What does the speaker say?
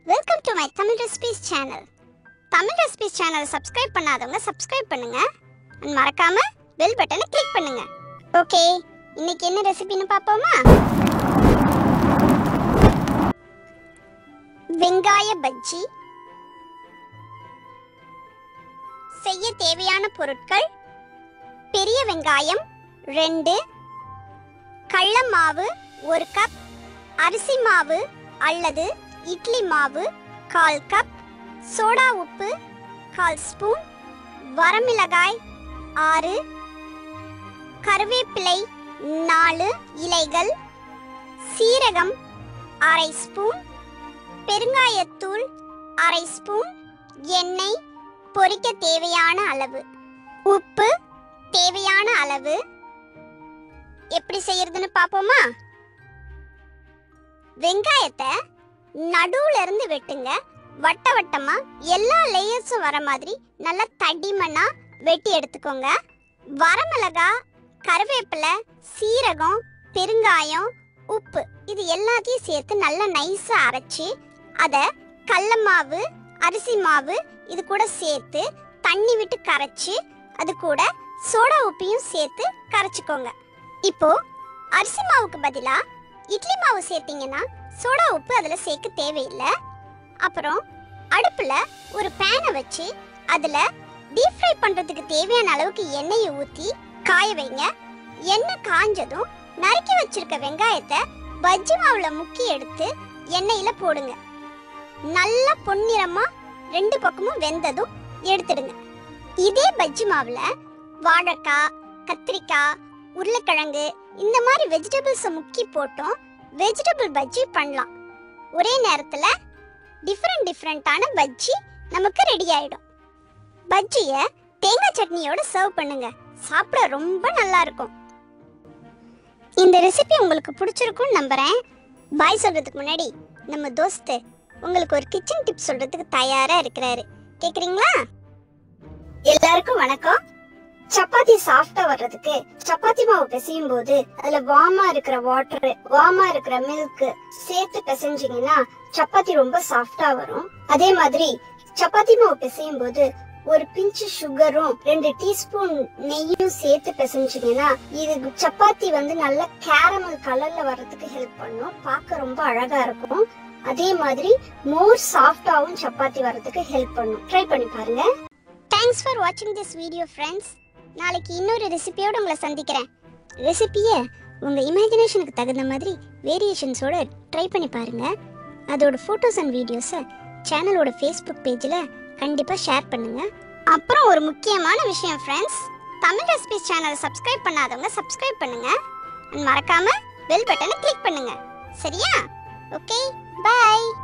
welcome to my Tamil recipes channel Tamil recipes சேனலை subscribe பண்ணாதவங்க subscribe பண்ணுங்க and மறக்காம பெல் பட்டனை கிளிக் பண்ணுங்க ஓகே இன்னைக்கு என்ன ரெசிபின்னு பார்ப்போமா வெங்காய பஜ்ஜி செய்ய தேவையான பொருட்கள் பெரிய வெங்காயம் ரெண்டு கடல மாவு ஒரு கப் அரிசி மாவு அல்லது இட்லி மாவு கால் கப் சோடா உப்பு கால் ஸ்பூன் வரமிளகாய் ஆறு கருவேப்பிலை நாலு இலைகள் சீரகம் அரை ஸ்பூன் பெருங்காயத்தூள் அரை ஸ்பூன் எண்ணெய் பொரிக்க தேவையான அளவு உப்பு தேவையான அளவு எப்படி செய்யறதுன்னு பாப்போமா வெங்காயத்தை நடுவுல இருந்து வெட்டுங்க வட்ட வட்டமா எல்லா லேயர்ஸும் வர மாதிரி நல்லா தடிமனா வெட்டி எடுத்துக்கோங்க வரமிளகா கருவேப்பிலை சீரகம் பெருங்காயம் உப்பு இது எல்லாத்தையும் சேர்த்து நல்லா நைஸா அரைச்சி அதை கடல மாவு அரிசி மாவு இது கூட சேர்த்து தண்ணி விட்டு கரைச்சி அது கூட சோடா உப்பையும் சேர்த்து கரைச்சிக்கோங்க இப்போ அரிசி மாவுக்கு பதிலா இட்லி மாவு சேர்த்தீங்கன்னா சோடா உப்பு அதுல சேர்க்க தேவையில்லை அப்புறம் அடுப்புல ஒரு பேனை வச்சு அதுல டீப் ஃப்ரை பண்றதுக்கு தேவையான அளவுக்கு எண்ணெயை ஊத்தி காய வைங்க எண்ணெய் காஞ்சதும் நறுக்கி வச்சிருக்க வெங்காயத்தை பஜ்ஜி மாவுல முக்கி எடுத்து எண்ணெயில போடுங்க நல்லா பொன்னிறமா ரெண்டு பக்கமும் வெந்ததும் எடுத்துடுங்க இதே பஜ்ஜி மாவுல வாழைக்காய் கத்திரிக்காய் உருளைக்கிழங்கு இந்த மாதிரி வெஜிடபிள்ஸை முக்கி போட்டோம் வெஜிடபிள் பஜ்ஜி பண்ணலாம் ஒரே நேரத்தில் டிஃப்ரெண்ட் டிஃப்ரெண்ட்டான பஜ்ஜி நமக்கு ரெடி ஆயிடும் பஜ்ஜியை தேங்காய் சட்னியோட சர்வ் பண்ணுங்க சாப்பிட ரொம்ப நல்லா இருக்கும் இந்த ரெசிபி உங்களுக்கு பிடிச்சிருக்கும்னு நம்புறேன் பாய் சொல்றதுக்கு முன்னாடி நம்ம தோஸ்து உங்களுக்கு ஒரு கிச்சன் டிப் சொல்றதுக்கு தயாரா இருக்கிறாரு கேக்குறீங்களா எல்லாருக்கும் வணக்கம் சப்பாத்தி சாஃப்டா வர்றதுக்கு சப்பாத்தி மாவு பிசையும் போது அதுல வார்மா இருக்கிற வாட்டர் வார்மா இருக்கிற மில்க் சேர்த்து பிசைஞ்சீங்கன்னா சப்பாத்தி ரொம்ப சாஃப்டா வரும் அதே மாதிரி சப்பாத்தி மாவு பிசையும் போது ஒரு பிஞ்சு சுகரும் ரெண்டு டீஸ்பூன் நெய்யும் சேர்த்து பிசைஞ்சீங்கன்னா இது சப்பாத்தி வந்து நல்ல கேரமல் கலர்ல வர்றதுக்கு ஹெல்ப் பண்ணும் பார்க்க ரொம்ப அழகா இருக்கும் அதே மாதிரி மோர் சாஃப்டாவும் சப்பாத்தி வர்றதுக்கு ஹெல்ப் பண்ணும் ட்ரை பண்ணி பாருங்க தேங்க்ஸ் ஃபார் வாட்சிங் திஸ் வீடியோ ஃப்ரெண்ட்ஸ் நாளைக்கு இன்னொரு ரெசிபியோட உங்களை சந்திக்கிறேன் ரெசிபியை உங்கள் இமேஜினேஷனுக்கு தகுந்த மாதிரி வேரியேஷன்ஸோட ட்ரை பண்ணி பாருங்க அதோட ஃபோட்டோஸ் அண்ட் வீடியோஸை சேனலோட ஃபேஸ்புக் பேஜில் கண்டிப்பாக ஷேர் பண்ணுங்க அப்புறம் ஒரு முக்கியமான விஷயம் ஃப்ரெண்ட்ஸ் தமிழ் ரெசிபிஸ் சேனலை சப்ஸ்கிரைப் பண்ணாதவங்க சப்ஸ்கிரைப் பண்ணுங்க and மறக்காம பெல் பட்டனை கிளிக் பண்ணுங்க சரியா ஓகே பை